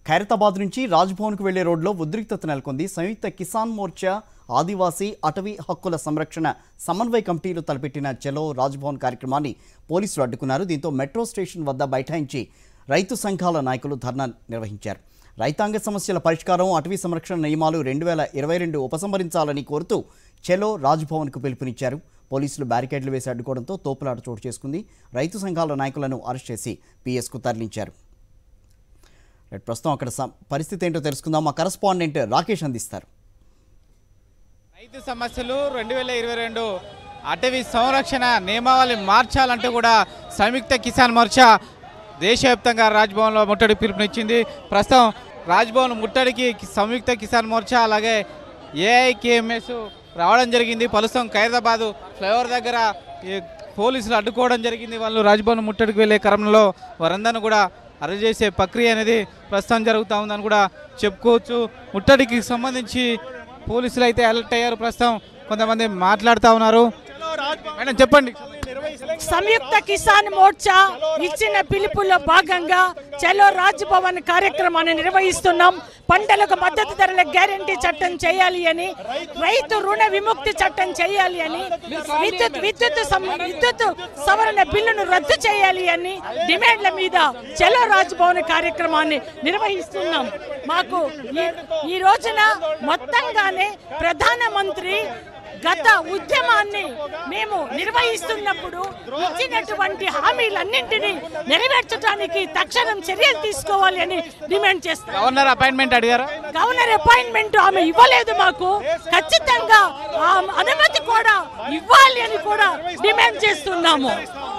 ఖైరతాబాద్ నుంచి రాజ్భవన్కు వెళ్లే రోడ్లో ఉద్రిక్తత నెలకొంది సంయుక్త కిసాన్ మోర్చా ఆదివాసీ అటవీ హక్కుల సంరక్షణ సమన్వయ కమిటీలు తలపెట్టిన చలో రాజ్భవన్ కార్యక్రమాన్ని పోలీసులు అడ్డుకున్నారు దీంతో మెట్రో స్టేషన్ వద్ద బైఠాయించి రైతు సంఘాల నాయకులు ధర్నా నిర్వహించారు రైతాంగ సమస్యల పరిష్కారం అటవీ సంరక్షణ నియమాలు రెండు వేల ఇరవై రెండు ఉపసంహరించాలని కోరుతూ చెలో రాజ్భవన్కు పిలుపునిచ్చారు పోలీసులు బ్యారికేడ్లు వేసి అడ్డుకోవడంతో తోపులాట చోటు చేసుకుంది రైతు సంఘాల నాయకులను అరెస్ట్ చేసి పిఎస్కు తరలించారు రైట్, ప్రస్తుతం అక్కడ స- పరిస్థితి ఏంటో తెలుసుకుందాం మా కరస్పాండెంట్ రాకేష్ అందిస్తారు రైతు సమస్యలు రెండు వేల ఇరవై రెండు అటవీ సంరక్షణ నియమావళి మార్చాలంటూ కూడా సంయుక్త కిసాన్ మోర్చా దేశవ్యాప్తంగా రాజ్భవన్లో ముట్టడి పిలుపునిచ్చింది ప్రస్తుతం రాజ్భవన్ ముట్టడికి కి- సంయుక్త కిసాన్ మోర్చా అలాగే ఏఐకేఎంఎస్ రావడం జరిగింది ప్రస్తుతం ఖైరదాబాద్ ఫ్లైఓవర్ దగ్గర ఈ పోలీసులు అడ్డుకోవడం జరిగింది వాళ్ళు రాజ్భవన్ ముట్టడికి వెళ్ళే క్రమంలో వారందరిని కూడా అరెస్ట్ చేసే ప్రక్రియ అనేది ప్రస్తుతం జరుగుతూ ఉందని కూడా చెప్పుకోవచ్చు ముట్టడికి సంబంధించి పోలీసులు అయితే అలర్ట్ అయ్యారు ప్రస్తుతం కొంతమంది మాట్లాడుతూ ఉన్నారు మేడం చెప్పండి సంయుక్త కిసాన్ మోర్చా ఇచ్చిన పిలుపులో భాగంగా చలో రాజ్ భవన్ కార్యక్రమాన్ని నిర్వహిస్తున్నాం పంటలకు మద్దతు ధరల గ్యారంటీ చట్టం చేయాలి అని రైతు రుణ విముక్తి చట్టం చేయాలి అని విద్యుత్ విద్యుత్ సం- విద్యుత్ సవరణ బిల్లును రద్దు చేయాలి అని డిమాండ్ల మీద చలో రాజ్ భవన్ కార్యక్రమాన్ని నిర్వహిస్తున్నాం మాకు ఈ- ఈ రోజున మొత్తంగానే ప్రధానమంత్రి గత ఉద్యమాన్ని మేము నిర్వహిస్తున్నప్పుడు ఇచ్చినటువంటి హామీలన్నింటినీ నెరవేర్చడానికి తక్షణం చర్యలు తీసుకోవాలి అని డిమాండ్ చేస్తాం గవర్నర్ అపాయింట్మెంట్ అడిగారా గవర్నర్ అపాయింట్మెంట్ ఆమె ఇవ్వలేదు మాకు ఖచ్చితంగా ఆ అనుమతి కూడా ఇవ్వాలి అని కూడా డిమాండ్ చేస్తున్నాము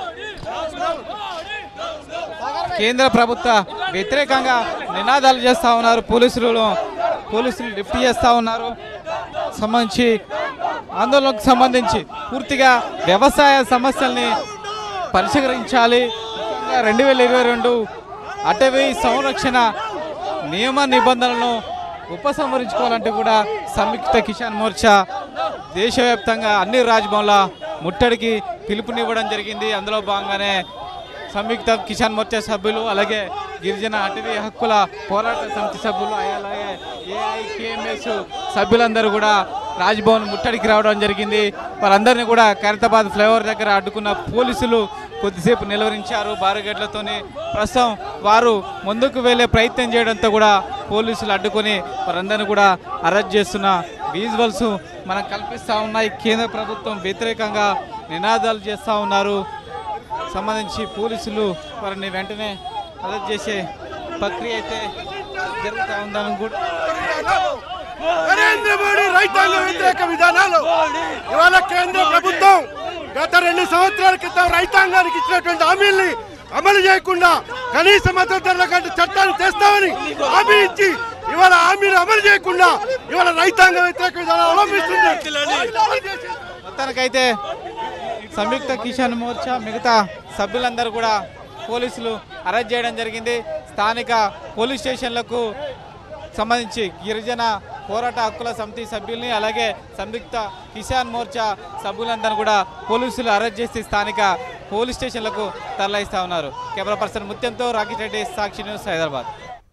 కేంద్ర ప్రభుత్వ వ్యతిరేకంగా నినాదాలు చేస్తూ ఉన్నారు పోలీసులు పోలీసులు లిఫ్ట్ చేస్తూ ఉన్నారు సంబంధించి ఆందోళనకు సంబంధించి పూర్తిగా వ్యవసాయ సమస్యల్ని పరిష్కరించాలి ముఖ్యంగా రెండు వేల ఇరవై రెండు అటవీ సంరక్షణ నియమ నిబంధనలను ఉపసంహరించుకోవాలంటే కూడా సంయుక్త కిసాన్ మోర్చా దేశవ్యాప్తంగా అన్ని రాజ్భవన్ల ముట్టడికి పిలుపునివ్వడం జరిగింది అందులో భాగంగానే సంయుక్త కిసాన్ మోర్చా సభ్యులు అలాగే గిరిజన అటవీ హక్కుల పోరాట సమితి సభ్యులు అలాగే ఏఐకేఎంఎస్ సభ్యులందరూ కూడా రాజ్భవన్ ముట్టడికి రావడం జరిగింది వారందరినీ కూడా ఖైరతాబాద్ ఫ్లైఓవర్ దగ్గర అడ్డుకున్న పోలీసులు కొద్దిసేపు నిలువరించారు బారుగేట్లతోని ప్రస్తుతం వారు ముందుకు వెళ్ళే ప్రయత్నం చేయడంతో కూడా పోలీసులు అడ్డుకొని వారందరినీ కూడా అరెస్ట్ చేస్తున్న విజువల్స్ మనకు కల్పిస్తూ ఉన్నాయి కేంద్ర ప్రభుత్వం వ్యతిరేకంగా నినాదాలు చేస్తూ ఉన్నారు సంబంధించి పోలీసులు వారిని వెంటనే అరెస్ట్ చేసే ప్రక్రియ అయితే జరుగుతూ ఉందని కూడా నరేంద్ర మోడీ రైతాంగ వ్యతిరేక విధానాలు ఇవాళ కేంద్ర ప్రభుత్వం గత రెండు సంవత్సరాల క్రితం రైతాంగానికి ఇచ్చినటువంటి హామీల్ని అమలు చేయకుండా కనీస మద్దతు ధరల కంటే చట్టాన్ని తెస్తామని హామీ ఇచ్చి ఇవాళ హామీని అమలు చేయకుండా ఇవాళ రైతాంగ వ్యతిరేక విధానాలు అవలంబిస్తుంది మొత్తానికైతే సంయుక్త కిసాన్ మోర్చా మిగతా సభ్యులందరూ కూడా పోలీసులు అరెస్ట్ చేయడం జరిగింది స్థానిక పోలీస్ స్టేషన్లకు సంబంధించి గిరిజన పోరాట హక్కుల సమితి సభ్యుల్ని అలాగే సంయుక్త కిసాన్ మోర్చా సభ్యులందరూ కూడా పోలీసులు అరెస్ట్ చేసి స్థానిక పోలీస్ స్టేషన్లకు తరలిస్తా ఉన్నారు కెమెరా పర్సన్ ముత్యంతో రాకేష్ రెడ్డి సాక్షి న్యూస్ హైదరాబాద్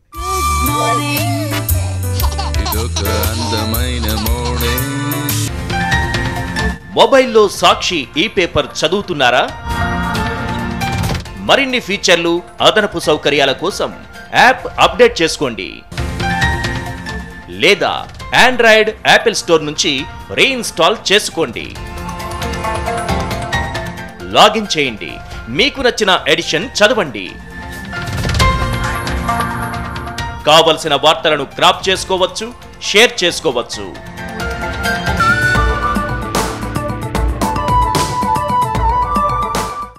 ఇదొక అందమైన మోడే మొబైల్లో సాక్షి ఈ పేపర్ చదువుతున్నారా మరిన్ని ఫీచర్లు అదనపు సౌకర్యాల కోసం యాప్ అప్డేట్ చేసుకోండి లేదా ఆండ్రాయిడ్ యాపిల్ స్టోర్ నుంచి రీఇన్స్టాల్ చేసుకోండి లాగిన్ చేయండి మీకు నచ్చిన ఎడిషన్ చదవండి కావలసిన వార్తలను క్రాప్ చేసుకోవచ్చు షేర్ చేసుకోవచ్చు